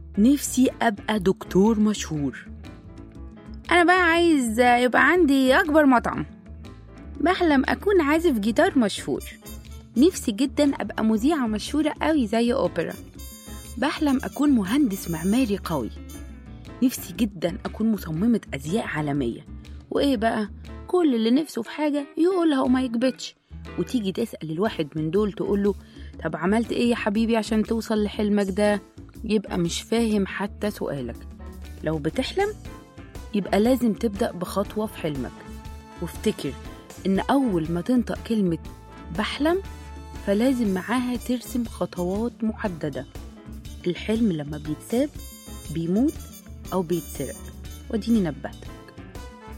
نفسي أبقى دكتور مشهور أنا بقى عايز يبقى عندي أكبر مطعم بحلم أكون عازف جيتار مشهور نفسي جدا أبقى مذيعة مشهورة قوي زي أوبرا بحلم أكون مهندس معماري قوي نفسي جدا أكون مصممة أزياء عالمية وإيه بقى كل اللي نفسه في حاجة يقولها وما يكبتش وتيجي تسأل الواحد من دول تقوله طب عملت إيه يا حبيبي عشان توصل لحلمك ده يبقى مش فاهم حتى سؤالك لو بتحلم يبقى لازم تبدأ بخطوة في حلمك وافتكر إن أول ما تنطق كلمة بحلم فلازم معاها ترسم خطوات محددة الحلم لما بيتساب بيموت أو بيتسرق وديني نبهتك